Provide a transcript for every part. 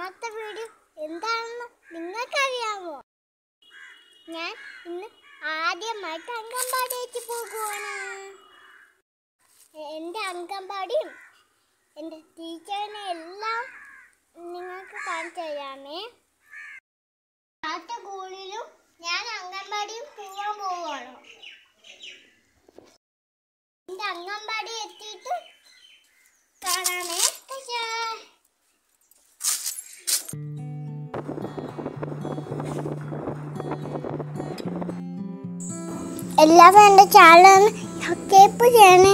ഇന്നത്തെ വീഡിയോ എന്താണെന്ന് നിങ്ങൾക്കറിയാമോ ഞാൻ ഇന്ന് ആദ്യമായിട്ട് അംഗൻവാടിയേക്ക് പോകുവാണ് എൻ്റെ അംഗൻവാടിയും എൻ്റെ ടീച്ചറിനെ എല്ലാം നിങ്ങൾക്ക് കാണിച്ചു തരാമേ അടുത്ത സ്കൂളിലും ഞാൻ അംഗൻവാടിയും പോകാൻ പോവുകയാണ് എൻ്റെ അംഗൻവാടി എത്തിയിട്ട് കാണാമേ ടാറ്റാ. എല്ലാവരും എൻ്റെ ചാനൽ സബ്സ്ക്രൈബ് ചെയ്യണേ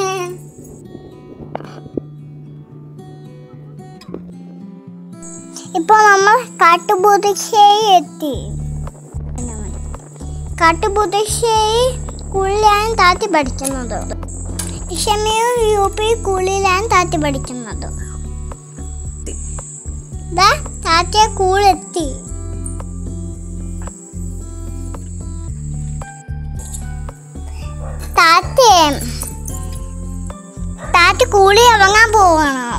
ഇപ്പോൾ നമ്മൾ കാട്ടുപുതുശ്ശേരി എത്തി കാട്ടുപുതുശ്ശേരി സ്കൂളിലാണ് താത്തി പഠിക്കുന്നത് ഷമിയും യു പി സ്കൂളിലാണ് താത്തി പഠിക്കുന്നത് ദാ താത്തിയെ സ്കൂളെത്തി താത്തേ താത്ത കൂളി ഇറങ്ങാൻ പോവണം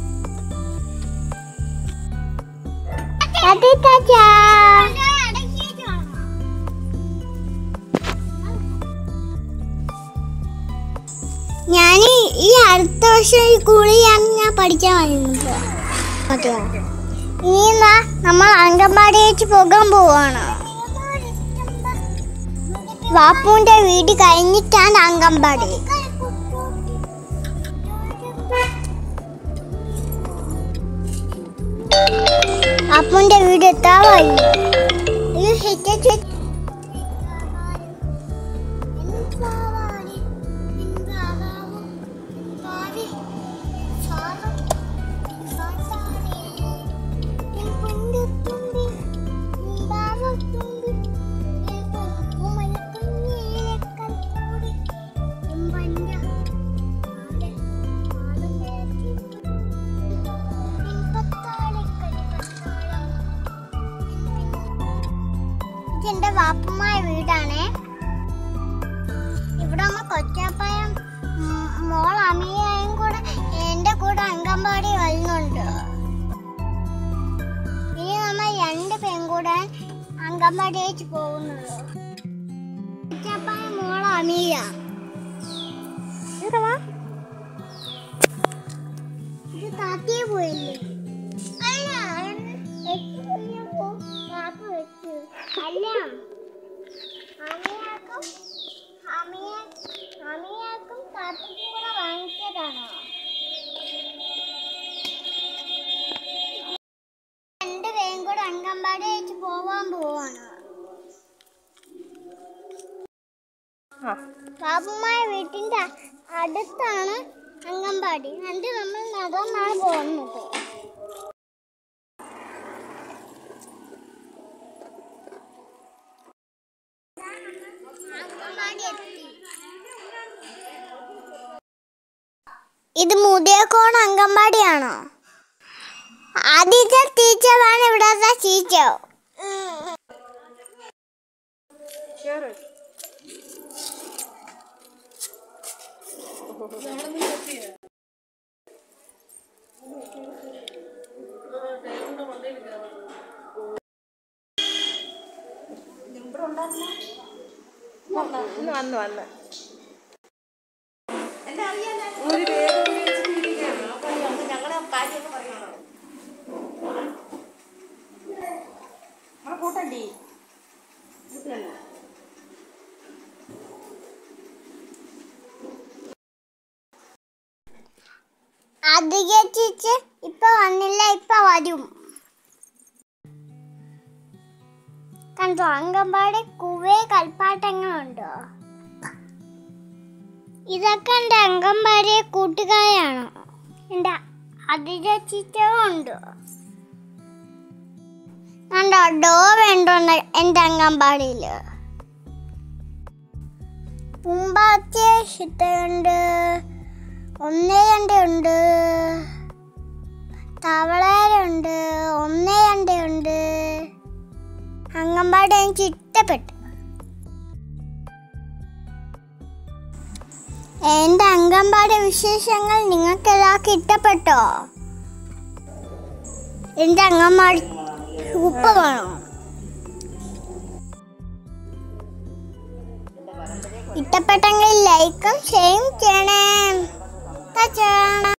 താത്തി താച്ചാ. ഞാൻ ഈ അടുത്ത വർഷം ഈ കൂളിയാണ് ഞാൻ പഠിക്കാൻ വരുന്നത് അതെയോ ഇനി എന്നാ നമ്മൾ അംഗൻവാടി വെച്ച് പോകാൻ പോവാണ് വാപ്പുവിന്റെ വീട് കഴിഞ്ഞിട്ടാണ് അംഗൻവാടി അപ്പുവിന്റെ വീട് എത്താവായി ഇത് ഹിറ്റ് ഇതെന്റെ വാപ്പമായ വീടാണേ ഇവിടെ നമ്മ കൊച്ചാപ്പായം ഉം, മോൾ അമിയായും കൂടെ എന്റെ കൂടെ അംഗൻവാടി വരുന്നുണ്ട് ഇനി നമ്മൾ രണ്ട് പെൺകൂടെ അംഗൻവാടിയേക്ക് പോകുന്നുള്ളൂ കൊച്ചാപ്പായം മോൾ അമിയ ഇത് താത്തിയെ പോയില്ലേ അല്ല എട്ട് കഴിഞ്ഞപ്പോ വാപ്പ വെച്ചു അല്ല അമിയാക്കും അമിയ അമിയാക്കും താത്തയ്ക്കും കൂടെ വാങ്ങിച്ചതാണോ രണ്ട് പേരും കൂടെ അംഗൻവാടി വെച്ച് പോവാൻ പോവാണ് ബാബുമായ വീട്ടിന്റെ അടുത്താണ് അംഗൻവാടി എന്നിട്ട് നമ്മൾ നടന്നാണ് പോകുന്നത് അംഗൻവാടി എത്തി ഇത് മുതിയക്കോൺ അംഗൻവാടിയാണോ ആദ്യത്തെ ടീച്ചറാണ് ഇവിടുത്തെ ടീച്ചർ ഇന്ന് വന്ന് വന്ന് ഒരു പേര് വെച്ചിട്ടിരിക്കുകയാണ് അപ്പൊ നമുക്ക് ഞങ്ങളെ കാര്യമൊക്കെ പറയണോ നമ്മളെ കൂട്ടണ്ടി കൂട്ടല്ല അധികം ടീച്ചർ ഇപ്പൊ വന്നില്ല ഇപ്പൊ വരും കണ്ടോ അംഗൻവാടി കുവേ കൽപ്പാട്ടങ്ങളുണ്ടോ ഇതൊക്കെ എൻ്റെ അംഗൻവാടി കൂട്ടുകാരാണ് എൻ്റെ അതിഥ ടീച്ചറും ഉണ്ട് കണ്ടോ ഡോർ ഉണ്ടോ എൻ്റെ അംഗൻവാടിയിൽ പൂമ്പാത്തിയ ചിത്രമുണ്ട് ഒന്ന് രണ്ട് ഉണ്ട് തവളയുണ്ട് ഒന്ന് രണ്ട് ഉണ്ട് അംഗൻവാടി എനിക്ക് ഇഷ്ടപ്പെട്ടു എൻ്റെ അംഗൻവാടി വിശേഷങ്ങൾ നിങ്ങൾക്ക് എല്ലാവർക്കും ഇഷ്ടപ്പെട്ടോ എൻ്റെ അംഗൻവാടി സൂപ്പറാണോ ഇഷ്ടപ്പെട്ടെങ്കിൽ ലൈക്കും ഷെയറും ചെയ്യണേ